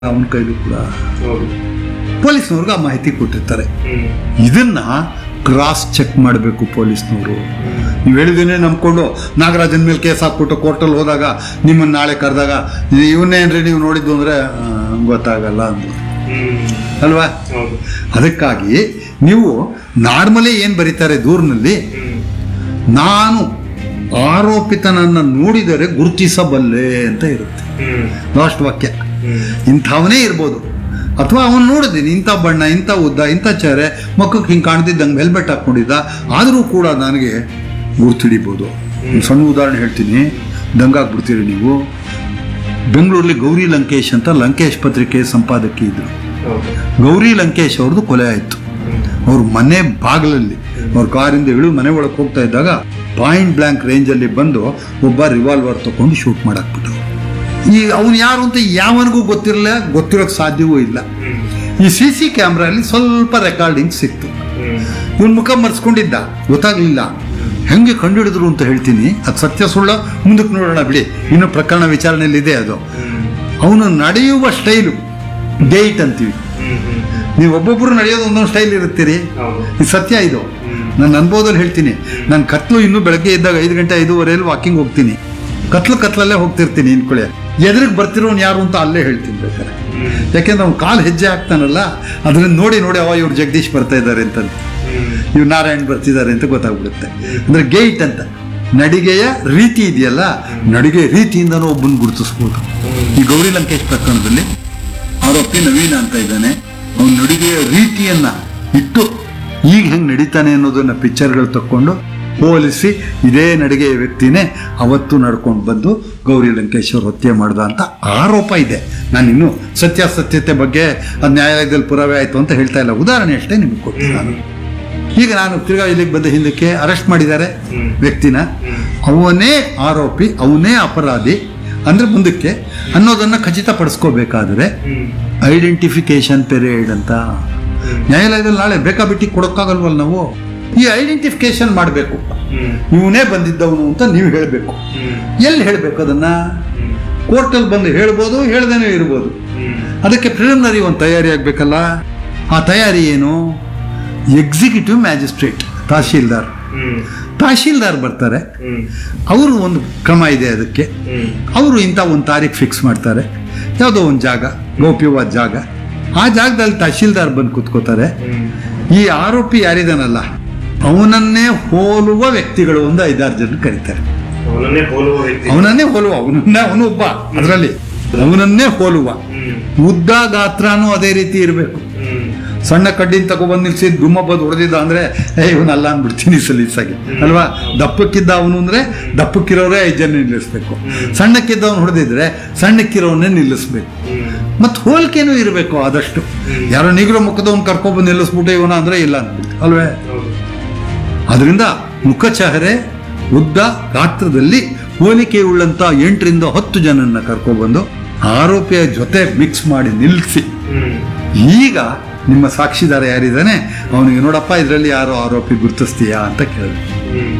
ಅವನ ಕೈಲೂ ಕೂಡ ಹೌದು ಪೊಲೀಸ್ನವ್ರಿಗೆ ಆ ಮಾಹಿತಿ ಕೊಟ್ಟಿರ್ತಾರೆ ಹ್ಮ್ ಇದನ್ನ ಕ್ರಾಸ್ ಚೆಕ್ ಮಾಡಬೇಕು ಪೊಲೀಸ್ನವರು ನೀವು ಹೇಳಿದೇನೆ ನಂಬ್ಕೊಂಡು ನಾಗರಾಜನ್ ಮೇಲೆ ಕೇಸ್ ಹಾಕ್ಬಿಟ್ಟು ಕೋರ್ಟಲ್ಲಿ ಹೋದಾಗ ನಿಮ್ಮನ್ನ ನಾಳೆ ಕರೆದಾಗ ಇವನ್ನೇನ್ರಿ ನೀವು ನೋಡಿದ್ದು ಅಂದ್ರೆ ಆ, ಗೊತ್ತಾಗಲ್ಲ ಅಂದ್ರು ಹ್ಮ್ ಅಲ್ವಾ ಹೌದು ಅದಕ್ಕಾಗಿ ನೀವು ನಾರ್ಮಲಿ ಏನು ಬರೀತಾರೆ ದೂರಿನಲ್ಲಿ ಹ್ಮ್ ನಾನು ಆರೋಪಿತನನ್ನ ನೋಡಿದರೆ ಗುರುತಿಸಬಲ್ಲೆ ಅಂತ ಇರುತ್ತೆ ಹ್ಮ್ ಲಾಸ್ಟ್ ವಾಕ್ಯ ಹ್ಮ್ ಇಂಥವನೇ ಇರ್ಬೋದು ಅಥವಾ ಅವನು ನೋಡಿದ್ದೀನಿ ಇಂಥ ಬಣ್ಣ ಇಂಥ ಉದ್ದ ಇಂಥ ಚೇರೆ ಮಕ್ಕಕ್ಕೆ ಹಿಂಗೆ ಕಾಣ್ತಿದ್ದಂಗೆ ಹೆಲ್ಮೆಟ್ ಹಾಕ್ಕೊಂಡಿದ್ದ ಆದರೂ ಕೂಡ ನನಗೆ ಗುರ್ತಿಡಿಬೋದು ಒಂದು ಸಣ್ಣ ಉದಾಹರಣೆ ಹೇಳ್ತೀನಿ ದಂಗಾಗ್ಬಿಡ್ತೀರಿ ನೀವು ಬೆಂಗಳೂರಲ್ಲಿ ಗೌರಿ ಲಂಕೇಶ್ ಅಂತ ಲಂಕೇಶ್ ಪತ್ರಿಕೆ ಸಂಪಾದಕಿ ಇದ್ರು ಹೌದು ಗೌರಿ ಲಂಕೇಶ್ ಅವ್ರದ್ದು ಕೊಲೆ ಆಯಿತು ಹ್ಮ್ ಅವ್ರ ಮನೆ ಬಾಗಿಲಲ್ಲಿ ಅವ್ರ ಕಾರಿಂದ ಇಳಿದು ಮನೆ ಒಳಗೆ ಹೋಗ್ತಾ ಇದ್ದಾಗ ಪಾಯಿಂಟ್ ಬ್ಲಾಂಕ್ ರೇಂಜಲ್ಲಿ ಬಂದು ಒಬ್ಬ ರಿವಾಲ್ವರ್ ತಗೊಂಡು ಶೂಟ್ ಮಾಡಾಕ್ಬಿಟ್ಟು ಈ ಅವನು ಯಾರು ಅಂತ ಯಾವನಿಗೂ ಗೊತ್ತಿರಲಿಲ್ಲ ಗೊತ್ತಿರೋಕ್ಕೆ ಸಾಧ್ಯವೂ ಇಲ್ಲ ಹ್ಮ್ ಈ ಸಿ ಸಿ ಕ್ಯಾಮ್ರಲ್ಲಿ ಸ್ವಲ್ಪ ರೆಕಾರ್ಡಿಂಗ್ ಸಿಕ್ತು ಹ್ಮ್ ಇವನ್ ಮುಖ ಮರ್ಸ್ಕೊಂಡಿದ್ದ ಗೊತ್ತಾಗ್ಲಿಲ್ಲ ಹೆಂಗೆ ಕಂಡುಹಿಡಿದ್ರು ಅಂತ ಹೇಳ್ತೀನಿ ಅದು ಸತ್ಯ ಸುಳ್ಳು ಮುಂದಕ್ಕೆ ನೋಡೋಣ ಬಿಡಿ ಇನ್ನು ಪ್ರಕರಣ ವಿಚಾರಣೆಯಲ್ಲಿದೆ ಅದು ಹ್ಮ್ ಅವನು ನಡೆಯುವ ಸ್ಟೈಲು ಡೇಟ್ ಅಂತೀವಿ ಹ್ಮ್ ಹ್ಮ್ ನೀವು ಒಬ್ಬೊಬ್ಬರು ನಡೆಯೋದು ಒಂದೊಂದು ಸ್ಟೈಲ್ ಇರುತ್ತೀರಿ ಹೌದು ಇದು ಸತ್ಯ ಇದು ಹ್ಮ್ ನನ್ನ ಅನುಭವದಲ್ಲಿ ಹೇಳ್ತೀನಿ ನಾನು ಕತ್ಲು ಇನ್ನೂ ಬೆಳಗ್ಗೆ ಇದ್ದಾಗ ಐದು ಗಂಟೆ ಐದೂವರೆಯಲ್ಲಿ ವಾಕಿಂಗ್ ಹೋಗ್ತೀನಿ ಕತ್ಲು ಕತ್ಲಲ್ಲೇ ಹೋಗ್ತಿರ್ತೀನಿ ಇನ್ಕೊಳ್ಳೆ ಎದುರಿಗೆ ಬರ್ತಿರೋನು ಯಾರು ಅಂತ ಅಲ್ಲೇ ಹೇಳ್ತೀನಿ ಬೇಕಾರೆ ಹ್ಮ್ ಯಾಕೆಂದ್ರೆ ಅವ್ನು ಕಾಲು ಹೆಜ್ಜೆ ಹಾಕ್ತಾನಲ್ಲ ಅದನ್ನ ನೋಡಿ ನೋಡಿ ಅವ ಇವ್ರು ಜಗದೀಶ್ ಬರ್ತಾ ಇದ್ದಾರೆ ಅಂತ ಹ್ಮ್ ಇವ್ರು ನಾರಾಯಣ್ ಬರ್ತಿದ್ದಾರೆ ಅಂತ ಗೊತ್ತಾಗ್ಬಿಡುತ್ತೆ ಅಂದ್ರೆ ಗೇಟ್ ಅಂತ ನಡಿಗೆಯ ರೀತಿ ಇದೆಯಲ್ಲ ನಡಿಗೆ ರೀತಿಯಿಂದನೂ ಒಬ್ಬನ ಗುರುತಿಸ್ಬೋದು ಈ ಗೌರಿ ಲಂಕೇಶ್ ಪ್ರಕರಣದಲ್ಲಿ ಆರೋಪಿ ನವೀನ ಅಂತ ಇದ್ದಾನೆ ಅವನ ನಡಿಗೆಯ ರೀತಿಯನ್ನ ಇಟ್ಟು ಈಗ ಹೆಂಗೆ ನಡೀತಾನೆ ಅನ್ನೋದನ್ನ ಪಿಕ್ಚರ್ಗಳು ತಕ್ಕೊಂಡು ಹೋಲಿಸಿ ಇದೇ ನಡಿಗೆಯ ವ್ಯಕ್ತಿನೇ ಅವತ್ತು ನಡ್ಕೊಂಡು ಬಂದು ಗೌರಿ ಲಂಕೇಶ್ ಅವ್ರು ಹತ್ಯೆ ಮಾಡ್ದ ಅಂತ ಆರೋಪ ಇದೆ ನಾನು ಇನ್ನು ಸತ್ಯಾಸತ್ಯತೆ ಬಗ್ಗೆ ಅದು ನ್ಯಾಯಾಲಯದಲ್ಲಿ ಪುರಾವೆ ಆಯಿತು ಅಂತ ಹೇಳ್ತಾ ಇಲ್ಲ ಉದಾಹರಣೆ ಅಷ್ಟೇ ನಿಮಗೆ ಕೊಡ್ತೀನಿ ನಾನು ಈಗ ನಾನು ತಿರ್ಗಾ ಇಲ್ಲಿಗೆ ಬಂದ ಹಿಂದಕ್ಕೆ ಅರೆಸ್ಟ್ ಮಾಡಿದ್ದಾರೆ ಹ್ಮ್. ವ್ಯಕ್ತಿನ ಹ್ಮ್. ಅವನೇ ಆರೋಪಿ ಅವನೇ ಅಪರಾಧಿ ಅಂದ್ರೆ ಮುಂದಕ್ಕೆ ಅನ್ನೋದನ್ನ ಖಚಿತಪಡಿಸ್ಕೋಬೇಕಾದ್ರೆ ಹ್ಮ್ ಐಡೆಂಟಿಫಿಕೇಶನ್ ಪೀರಿಯಡ್ ಅಂತ ನ್ಯಾಯಾಲಯದಲ್ಲಿ ನಾಳೆ ಬೇಕಾಬಿಟ್ಟಿ ಕೊಡೋಕ್ಕಾಗಲ್ವಲ್ಲ ನಾವು ಈ ಐಡೆಂಟಿಫಿಕೇಶನ್ ಮಾಡಬೇಕು ಹ್ಮ್ ಇವನೇ ಬಂದಿದ್ದವನು ಅಂತ ನೀವು ಹೇಳಬೇಕು ಹ್ಮ್ ಎಲ್ಲಿ ಹೇಳಬೇಕು ಅದನ್ನ ಹ್ಮ್ ಕೋರ್ಟಲ್ಲಿ ಬಂದು ಹೇಳ್ಬೋದು ಹೇಳ್ದೇನೆ ಇರ್ಬೋದು ಹ್ಮ್ ಅದಕ್ಕೆ ಪ್ರಿಲಿಮಿನರಿ ಒಂದು ತಯಾರಿ ಆಗಬೇಕಲ್ಲ ಆ ತಯಾರಿ ಏನು executive magistrate tahsildar hmm tahsildar ಬರ್ತಾರೆ ಹ್ಮ್ ಅವರು ಒಂದು ಕ್ರಮ ಇದೆ ಅದಕ್ಕೆ ಹ್ಮ್ ಅವರು ಇಂಥ ಒಂದು ತಾರೀಖು ಫಿಕ್ಸ್ ಮಾಡ್ತಾರೆ ಯಾವುದೋ ಒಂದು ಜಾಗ ಗೌಪ್ಯವಾದ ಜಾಗ ಆ ಜಾಗದಲ್ಲಿ ತಹಶೀಲ್ದಾರ್ ಬಂದು ಕೂತ್ಕೋತಾರೆ ಹ್ಮ್ ಈ ಆರೋಪಿ ಯಾರಿದಾನಲ್ಲ ಅವನನ್ನೇ ಹೋಲುವ ವ್ಯಕ್ತಿಗಳು ಒಂದು ಐದಾರು ಜನ ಕರೀತಾರೆ ಅವನನ್ನೇ ಹೋಲುವ ವ್ಯಕ್ತಿ ಅವನನ್ನೇ ಹೋಲುವ ಅವನನ್ನ ಅವನು ಒಬ್ಬ ಅದರಲ್ಲಿ ಅವನನ್ನೇ ಹೋಲುವ ಹ್ಮ್ ಉದ್ದ ಗಾತ್ರನೂ ಅದೇ ರೀತಿ ಇರಬೇಕು ಹ್ಮ್ ಸಣ್ಣ ಕಡ್ಡಿನ ತಗೊಬಂದು ನಿಲ್ಸಿ ಗುಮ್ಮ ಬಂದು ಹೊಡೆದಿದ್ದ ಅಂದ್ರೆ ಏ ಇವನಲ್ಲ ಅಂದ್ಬಿಡ್ತೀನಿ ಸಲೀಸಾಗಿ ಅಲ್ವಾ ದಪ್ಪಕ್ಕಿದ್ದ ಅವನು ಅಂದ್ರೆ ದಪ್ಪಕ್ಕಿರೋರೇ ಐದು ಜನ ನಿಲ್ಲಿಸ್ಬೇಕು ಸಣ್ಣಕ್ಕಿದ್ದವನು ಹೊಡೆದಿದ್ರೆ ಸಣ್ಣಕ್ಕಿರೋವನ್ನೇ ನಿಲ್ಲಿಸ್ಬೇಕು ಹ್ಮ್ ಮತ್ತು ಹೋಲಿಕೆನೂ ಇರಬೇಕು ಆದಷ್ಟು ಯಾರೋ ನಿಗ್ರೋ ಮುಖದವನು ಕರ್ಕೊಬಂದು ನಿಲ್ಲಿಸ್ಬಿಟ್ಟು ಇವನ ಅಂದ್ರೆ ಇಲ್ಲ ಅಂದ್ಬಿಟ್ಟು ಅಲ್ವೇ ಹೌದು ಅದರಿಂದ ಮುಖಚಹರೆ ಉದ್ದ ಗಾತ್ರದಲ್ಲಿ ಹೋಲಿಕೆ ಉಳ್ಳಂತ ಎಂಟರಿಂದ ಹತ್ತು ಜನನ್ನ ಕರ್ಕೊಬಂದು ಆರೋಪಿಯ ಜೊತೆ ಮಿಕ್ಸ್ ಮಾಡಿ ನಿಲ್ಲಿಸಿ ಹ್ಮ್ ಈಗ ನಿಮ್ಮ ಸಾಕ್ಷಿದಾರ ಯಾರಿದ್ದಾನೆ ಅವನಿಗೆ ನೋಡಪ್ಪ ಇದರಲ್ಲಿ ಯಾರೋ ಆರೋಪಿ ಗುರುತಿಸ್ತೀಯಾ ಅಂತ ಕೇಳಿದ್ರು ಹ್ಮ್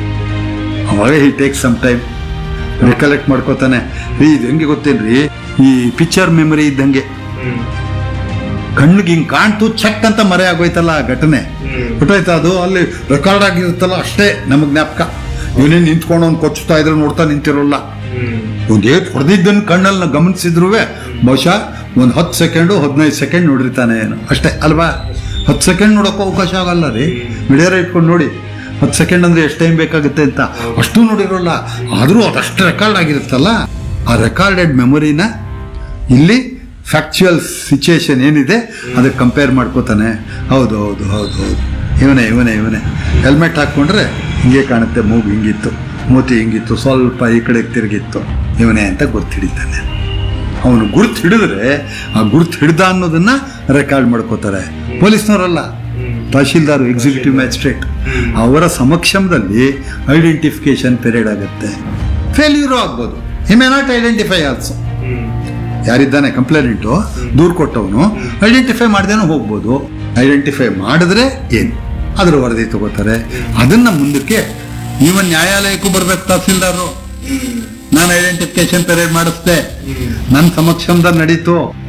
ಅವಾಗ he take some time recollect ಮಾಡ್ಕೋತಾನೆ ರೀ ಇದು ಹೆಂಗೆ ಗೊತ್ತೇನ್ರಿ ಈ ಪಿಕ್ಚರ್ ಮೆಮರಿ ಇದ್ದಂಗೆ ಹ್ಮ್ ಕಣ್ಣಿಗೆ ಹಿಂಗೆ ಕಾಣ್ತು ಚೆಕ್ ಅಂತ ಮರೆ ಆಗೋಯ್ತಲ್ಲ ಆ ಘಟನೆ ಹ್ಮ್ ಗೊತ್ತಾಯ್ತಾ ಅದು ಅಲ್ಲಿ ರೆಕಾರ್ಡ್ ಆಗಿರುತ್ತಲ್ಲ ಅಷ್ಟೇ ನಮಗೆ ಜ್ಞಾಪಕ ಇವನೇ ನಿಂತ್ಕೊಂಡು ಅವ್ನು ಕೊಚ್ಚುತ್ತಾ ಇದ್ರೆ ನೋಡ್ತಾ ನಿಂತಿರೋಲ್ಲ ಹ್ಮ್ ಒಂದು ಏಟ್ ಹೊಡೆದಿದ್ದನ್ನು ಕಣ್ಣಲ್ಲಿ ಗಮನಿಸಿದ್ರು ಬಹುಶಃ ಒಂದು ಹತ್ತು ಸೆಕೆಂಡು ಹದಿನೈದು ಸೆಕೆಂಡ್ ನೋಡಿರ್ತಾನೆ ಏನು ಅಷ್ಟೇ ಅಲ್ವಾ ಹತ್ತು ಸೆಕೆಂಡ್ ನೋಡೋಕೆ ಅವಕಾಶ ಆಗಲ್ಲ ರೀ ಮಿಡಿಯರ ಇಟ್ಕೊಂಡು ನೋಡಿ ಹತ್ತು ಸೆಕೆಂಡ್ ಅಂದ್ರೆ ಎಷ್ಟು ಟೈಮ್ ಬೇಕಾಗುತ್ತೆ ಅಂತ ಅಷ್ಟು ನೋಡಿರೋಲ್ಲ ಆದರೂ ಅದಷ್ಟು ರೆಕಾರ್ಡ್ ಆಗಿರುತ್ತಲ್ಲ ಆ ರೆಕಾರ್ಡೆಡ್ ಮೆಮೊರಿನ ಇಲ್ಲಿ ಫ್ಯಾಕ್ಚುಯಲ್ ಸಿಚುಯೇಷನ್ ಏನಿದೆ ಅದಕ್ಕೆ ಕಂಪೇರ್ ಮಾಡ್ಕೋತಾನೆ ಹೌದು ಹೌದು ಹೌದು ಹೌದು ಇವನೇ ಇವನೇ ಇವನೇ ಹೆಲ್ಮೆಟ್ ಹಾಕ್ಕೊಂಡ್ರೆ ಹಿಂಗೆ ಕಾಣುತ್ತೆ ಮೂಗು ಹಿಂಗಿತ್ತು ಮೂತಿ ಹಿಂಗಿತ್ತು ಸ್ವಲ್ಪ ಈ ಕಡೆಗೆ ತಿರುಗಿತ್ತು ಇವನೇ ಅಂತ ಗುರ್ತು ಹಿಡಿತಾನೆ ಅವನು ಗುರ್ತು ಹಿಡಿದ್ರೆ ಆ ಗುರ್ತು ಹಿಡ್ದ ಅನ್ನೋದನ್ನ ರೆಕಾರ್ಡ್ ಮಾಡ್ಕೋತಾರೆ ಪೊಲೀಸ್ನವರಲ್ಲ ತಹಶೀಲ್ದಾರ್ ಎಕ್ಸಿಕ್ಯೂಟಿವ್ ಮ್ಯಾಜಿಸ್ಟ್ರೇಟ್ ಅವರ ಸಮಕ್ಷಮದಲ್ಲಿ ಐಡೆಂಟಿಫಿಕೇಶನ್ ಪೀರಿಯಡ್ ಆಗುತ್ತೆ ಫೇಲ್ಯೂರು ಆಗ್ಬೋದು he may not identify also hmm ಯಾರಿದ್ದಾನೆ ಕಂಪ್ಲೇಂಟು ದೂರು ಕೊಟ್ಟವನು ಐಡೆಂಟಿಫೈ ಮಾಡ್ದೇನೂ ಹೋಗ್ಬೋದು ಐಡೆಂಟಿಫೈ ಮಾಡಿದ್ರೆ ಏನು ಅದರ ವರದಿ ತಗೋತಾರೆ ಅದನ್ನ ಮುಂದಕ್ಕೆ ಈವನ್ ನ್ಯಾಯಾಲಯಕ್ಕೂ ಬರ್ಬೇಕು ತಹಸೀಲ್ದಾರರು ನಾನು ಐಡೆಂಟಿಫಿಕೇಶನ್ ಪೀರಿಯಡ್ ಮಾಡಿಸ್ದೆ ನನ್ನ ಸಮಕ್ಷಮದಲ್ಲಿ ನಡೀತು